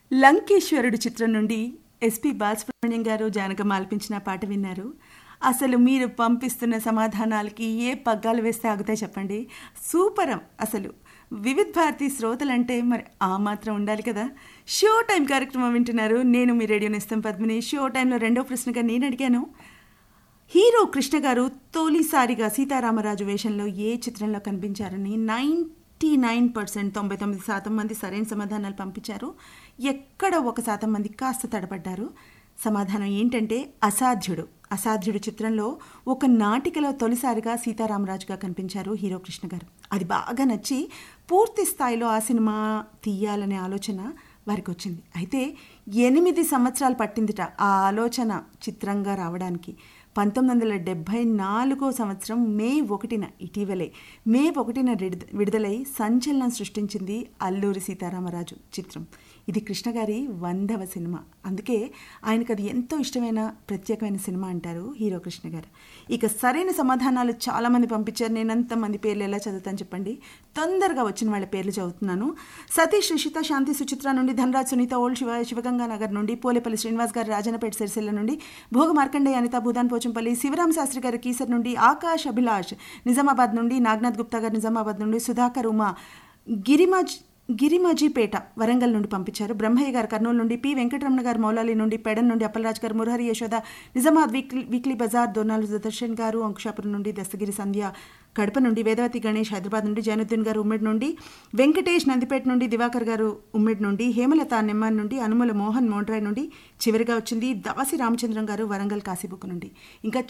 లంకేశ్వరుడు చిత్రం నుండి ఎస్పి బాలసుబ్రహ్మణ్యం గారు జానకమ్మ ఆలపించిన పాట విన్నారు అసలు మీరు పంపిస్తున్న సమాధానాలకి ఏ పగ్గాలు వేస్తే ఆగుతాయి చెప్పండి సూపరం అసలు వివిధ్ భారతి శ్రోతలంటే మరి ఆ మాత్రం ఉండాలి కదా షో టైం కార్యక్రమం వింటున్నారు నేను మీ రేడియో నేస్తం పద్మిని షో టైంలో రెండో ప్రశ్నగా నేను అడిగాను హీరో కృష్ణ గారు తొలిసారిగా సీతారామరాజు వేషంలో ఏ చిత్రంలో కనిపించారని నైంటీ నైన్ పర్సెంట్ తొంభై తొమ్మిది శాతం మంది సరైన సమాధానాలు పంపించారు ఎక్కడ ఒక శాతం మంది కాస్త తడబడ్డారు సమాధానం ఏంటంటే అసాధ్యుడు అసాధ్యుడు చిత్రంలో ఒక నాటికలో తొలిసారిగా సీతారామరాజుగా కనిపించారు హీరో కృష్ణ గారు అది బాగా నచ్చి పూర్తి స్థాయిలో ఆ సినిమా తీయాలనే ఆలోచన వారికి వచ్చింది అయితే ఎనిమిది సంవత్సరాలు పట్టిందిట ఆ ఆలోచన చిత్రంగా రావడానికి పంతొమ్మిది వందల డెబ్భై నాలుగో సంవత్సరం మే ఒకటిన ఇటీవలే మే ఒకటిన విడుదలై సంచలనం సృష్టించింది అల్లూరి సీతారామరాజు చిత్రం ఇది కృష్ణ గారి వందవ సినిమా అందుకే ఆయనకు అది ఎంతో ఇష్టమైన ప్రత్యేకమైన సినిమా అంటారు హీరో కృష్ణ గారు ఇక సరైన సమాధానాలు చాలామంది పంపించారు నేను అంతమంది పేర్లు ఎలా చదువుతాను చెప్పండి తొందరగా వచ్చిన వాళ్ళ పేర్లు చదువుతున్నాను సతీష్ రిషిత శాంతి సుచిత్ర నుండి ధనరాజ్ సునీత ఓల్డ్ శివ శివగంగా నగర్ నుండి పోలేపల్లి శ్రీనివాస్ గారు రాజనపేట సిరిసిల్ల నుండి భోగ మార్కండేయ అనిత భూదాన్ పోచంపల్లి శివరాం శాస్త్రి గారు కీసర్ నుండి ఆకాష్ అభిలాష్ నిజామాబాద్ నుండి నాగ్నాథ్ గుప్తా గారు నిజామాబాద్ నుండి సుధాకర్ ఉమా గిరిమజ్ గిరిమజీపేట వరంగల్ నుండి పంపించారు బ్రహ్మయ్య గారు కర్నూలు నుండి పి వెంకటరమణ గారు మౌలాలి నుండి పెడన్ నుండి అప్పలరాజ్ గారు మురహరి యశోద నిజామాబాద్ వీక్లీ వీక్లీ బజార్ దోనాలు దర్శన్ గారు అంకుషాపురం నుండి దస్తగిరి సంధ్య కడప నుండి వేదవతి గణేష్ హైదరాబాద్ నుండి జైనుద్దీన్ గారు ఉమ్మడి నుండి వెంకటేష్ నందిపేట నుండి దివాకర్ గారు ఉమ్మడి నుండి హేమలత నెమ్మాన్ నుండి అనుమల మోహన్ మోండ్రాయ్ నుండి చివరిగా వచ్చింది దాసి రామచంద్రం గారు వరంగల్ కాశీబుక్ నుండి ఇంకా